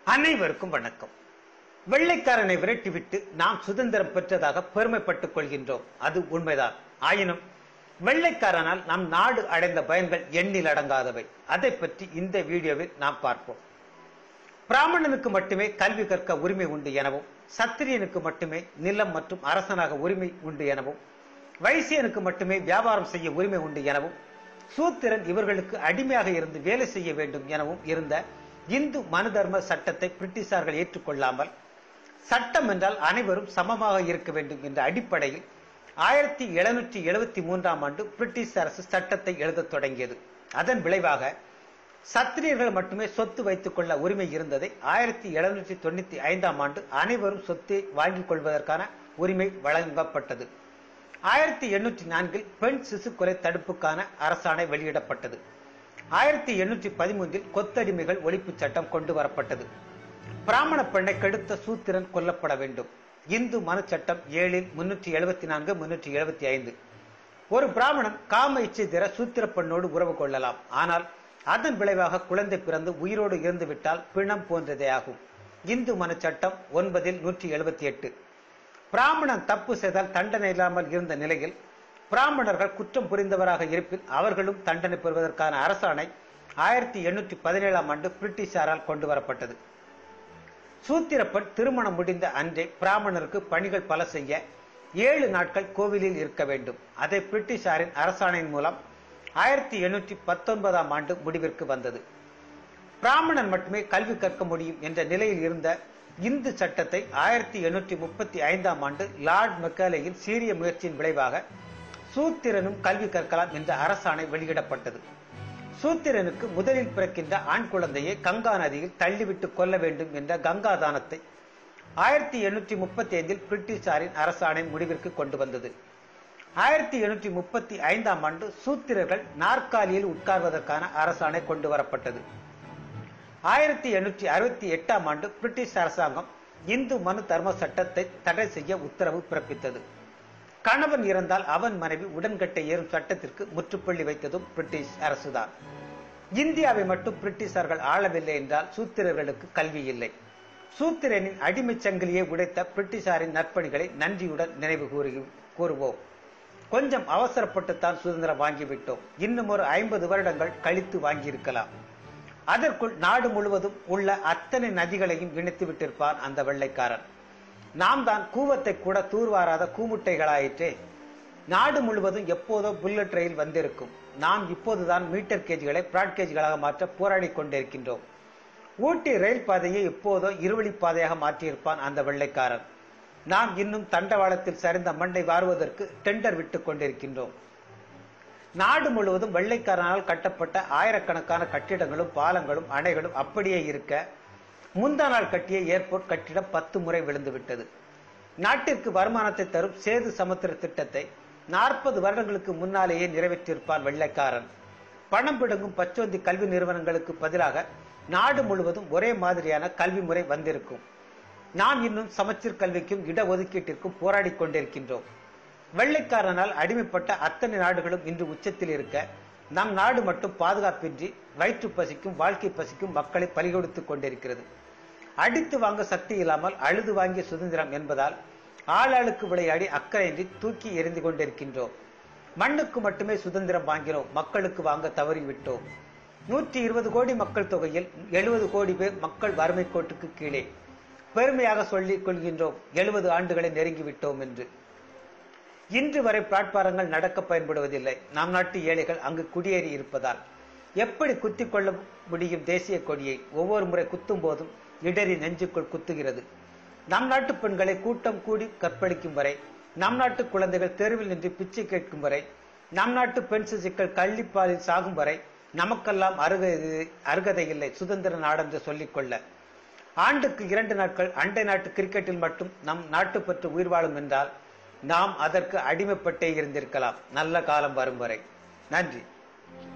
அனைவருக்கும் வணக்கம் வெள்ளைக்காரனை விரட்டிவிட்டு நாம் சுதந்திரம் பெற்றதாக பெருமைப்பட்டுக் கொள்கின்றோம் அது உண்மைதான் ஆயினும் வெள்ளைக்காரனால் நம் நாடு அடைந்த பயன்கள் எண்ணில் அடங்காதவை அதை பற்றி இந்த வீடியோவில் நாம் பார்ப்போம் பிராமணனுக்கு மட்டுமே கல்வி கற்க உரிமை உண்டு எனவும் சத்திரியனுக்கு மட்டுமே நிலம் மற்றும் அரசனாக உரிமை உண்டு எனவும் வைசியனுக்கு மட்டுமே வியாபாரம் செய்ய உரிமை உண்டு எனவும் சூத்திரன் இவர்களுக்கு அடிமையாக இருந்து வேலை செய்ய வேண்டும் எனவும் இருந்த இந்து மனு தர்ம சட்டத்தை பிரிட்டிஷார்கள் ஏற்றுக்கொள்ளாமல் சட்டம் என்றால் அனைவரும் சமமாக இருக்க வேண்டும் என்ற அடிப்படையில் ஆயிரத்தி எழுநூற்றி எழுபத்தி மூன்றாம் ஆண்டு பிரிட்டிஷ் அரசு சட்டத்தை எழுதத் தொடங்கியது அதன் விளைவாக சத்திரியர்கள் மட்டுமே சொத்து வைத்துக் கொள்ள உரிமை இருந்ததை ஆயிரத்தி எழுநூற்றி தொண்ணூத்தி ஐந்தாம் ஆண்டு அனைவரும் சொத்தை வாங்கிக் கொள்வதற்கான உரிமை வழங்கப்பட்டது ஆயிரத்தி எண்ணூற்றி நான்கில் பெண் சிசு கொலை தடுப்புக்கான அரசாணை வெளியிடப்பட்டது ஆயிரத்தி எண்ணூற்றி பதிமூன்றில் கொத்தடிமைகள் ஒழிப்பு சட்டம் கொண்டு வரப்பட்டது பிராமண பெண்ணை கெடுத்த சூத்திரன் கொல்லப்பட வேண்டும் இந்து மனு சட்டம் ஏழில் முன்னூற்றி எழுபத்தி நான்கு முன்னூற்றி எழுபத்தி ஐந்து ஒரு பிராமணன் காம இச்சை தர சூத்திர பெண்ணோடு உறவு கொள்ளலாம் ஆனால் அதன் விளைவாக குழந்தை பிறந்து உயிரோடு இருந்து விட்டால் பிணம் போன்றதே ஆகும் இந்து மனு சட்டம் ஒன்பதில் நூற்றி எழுபத்தி எட்டு பிராமணன் தப்பு செய்தால் தண்டனை இல்லாமல் இருந்த நிலையில் பிராமணர்கள் குற்றம் புரிந்தவராக இருப்பின் அவர்களும் தண்டனை பெறுவதற்கான அரசாணை ஆயிரத்தி எண்ணூற்றி பதினேழாம் ஆண்டு பிரிட்டிஷாரால் கொண்டு வரப்பட்டது சூத்திரப்பன் திருமணம் முடிந்த அன்றே பிராமணருக்கு பணிகள் பல செய்ய ஏழு நாட்கள் கோவிலில் இருக்க வேண்டும் அதை பிரிட்டிஷாரின் அரசாணையின் மூலம் ஆயிரத்தி எண்ணூற்றி பத்தொன்பதாம் ஆண்டு முடிவிற்கு வந்தது பிராமணன் மட்டுமே கல்வி கற்க முடியும் என்ற நிலையில் இருந்த இந்து சட்டத்தை ஆயிரத்தி எண்ணூற்றி முப்பத்தி ஐந்தாம் ஆண்டு லார்ட் மெக்காலேயின் சீரிய முயற்சியின் விளைவாக சூத்திரனும் கல்வி கற்கலாம் என்ற அரசாணை வெளியிடப்பட்டது சூத்திரனுக்கு முதலில் பிறக்கின்ற ஆண் குழந்தையை கங்கா நதியில் தள்ளிவிட்டு கொல்ல வேண்டும் என்ற கங்கா தானத்தை ஆயிரத்தி எண்ணூற்றி முப்பத்தி ஐந்தில் பிரிட்டிஷாரின் அரசாணை முடிவிற்கு கொண்டு வந்தது ஆயிரத்தி எண்ணூற்றி முப்பத்தி ஐந்தாம் ஆண்டு சூத்திரர்கள் நாற்காலியில் உட்கார்வதற்கான அரசாணை கொண்டு வரப்பட்டது ஆயிரத்தி எண்ணூற்றி அறுபத்தி எட்டாம் ஆண்டு பிரிட்டிஷ் அரசாங்கம் இந்து மனு தர்ம சட்டத்தை தடை செய்ய உத்தரவு பிறப்பித்தது கணவன் இறந்தால் அவன் மனைவி உடன்கட்டை ஏறும் சட்டத்திற்கு முற்றுப்புள்ளி வைத்ததும் பிரிட்டிஷ் அரசுதான் இந்தியாவை மட்டும் பிரிட்டிஷார்கள் ஆளவில்லை என்றால் சூத்திரர்களுக்கு கல்வி இல்லை சூத்திரனின் அடிமைச் சங்கிலியை உடைத்த பிரிட்டிஷாரின் நற்பணிகளை நன்றியுடன் நினைவு கூறி கூறுவோம் கொஞ்சம் அவசரப்பட்டுத்தான் சுதந்திரம் வாங்கிவிட்டோம் இன்னும் ஒரு ஐம்பது வருடங்கள் கழித்து வாங்கியிருக்கலாம் அதற்குள் நாடு முழுவதும் உள்ள அத்தனை நதிகளையும் இணைத்து விட்டிருப்பான் அந்த வெள்ளைக்காரன் நாம் தான் கூவத்தை கூட தூர்வாராத கூமுட்டைகளாயிற்றே நாடு முழுவதும் எப்போதோ புல்லட் ரயில் வந்திருக்கும் நாம் இப்போதுதான் மீட்டர் கேஜ்களை பிராட் கேஜ்களாக மாற்ற போராடி கொண்டிருக்கின்றோம் ஊட்டி ரயில் பாதையை எப்போதோ இருவழி பாதையாக மாற்றியிருப்பான் அந்த வெள்ளைக்காரன் நாம் இன்னும் தண்டவாளத்தில் சரிந்த மண்ணை வாருவதற்கு டெண்டர் விட்டுக் கொண்டிருக்கின்றோம் நாடு முழுவதும் வெள்ளைக்காரனால் கட்டப்பட்ட ஆயிரக்கணக்கான கட்டிடங்களும் பாலங்களும் அணைகளும் அப்படியே இருக்க முந்தா நாள் கட்டிய ஏர்போர்ட் கட்டிடம் பத்து முறை விழுந்து விட்டது நாட்டிற்கு வருமானத்தை தரும் சேது சமுத்திர திட்டத்தை நாற்பது வருடங்களுக்கு முன்னாலேயே நிறைவேற்றியிருப்பான் வெள்ளைக்காரன் பணம் பிடுங்கும் பச்சோந்தி கல்வி நிறுவனங்களுக்கு பதிலாக நாடு முழுவதும் ஒரே மாதிரியான கல்வி முறை வந்திருக்கும் நாம் இன்னும் சமச்சீர் கல்விக்கும் இடஒதுக்கீட்டிற்கும் போராடி கொண்டிருக்கின்றோம் வெள்ளைக்காரனால் அடிமைப்பட்ட அத்தனை நாடுகளும் இன்று உச்சத்தில் இருக்க நம் நாடு மட்டும் பாதுகாப்பின்றி வயிற்று பசிக்கும் வாழ்க்கை பசிக்கும் மக்களை பலிகொடுத்துக் கொண்டிருக்கிறது அடித்து வாங்க சக்தி இல்லாமல் அழுது வாங்கிய சுதந்திரம் என்பதால் ஆளாளுக்கு விளையாடி அக்கறையின்றி தூக்கி எறிந்து கொண்டிருக்கின்றோம் மண்ணுக்கு மட்டுமே சுதந்திரம் வாங்கினோம் மக்களுக்கு வாங்க தவறிவிட்டோம் நூற்றி இருபது கோடி மக்கள் தொகையில் எழுபது கோடி பேர் மக்கள் வறுமை கோட்டுக்கு கீழே பெருமையாக சொல்லிக் கொள்கின்றோம் எழுபது ஆண்டுகளை நெருங்கிவிட்டோம் என்று இன்று வரை பிளாட்பாரங்கள் நடக்க பயன்படுவதில்லை நம் நாட்டு ஏழைகள் அங்கு குடியேறி இருப்பதால் எப்படி குத்திக் கொள்ள முடியும் தேசிய கொடியை ஒவ்வொரு முறை குத்தும் போதும் இடறி நெஞ்சுக்குள் குத்துகிறது நம் நாட்டு பெண்களை கூட்டம் கூடி கற்பழிக்கும் வரை நம் நாட்டு குழந்தைகள் தெருவில் நின்று பிச்சை கேட்கும் வரை நம் நாட்டு பெண் சிசுக்கள் கள்ளிப்பாலில் சாகும் வரை நமக்கெல்லாம் அருகதை அருகதை இல்லை சுதந்திர நாடென்று சொல்லிக்கொள்ள ஆண்டுக்கு இரண்டு நாட்கள் அண்டை நாட்டு கிரிக்கெட்டில் மட்டும் நம் நாட்டு பற்று உயிர் வாழும் என்றால் நாம் அதற்கு அடிமைப்பட்டே இருந்திருக்கலாம் நல்ல காலம் வரும் வரை நன்றி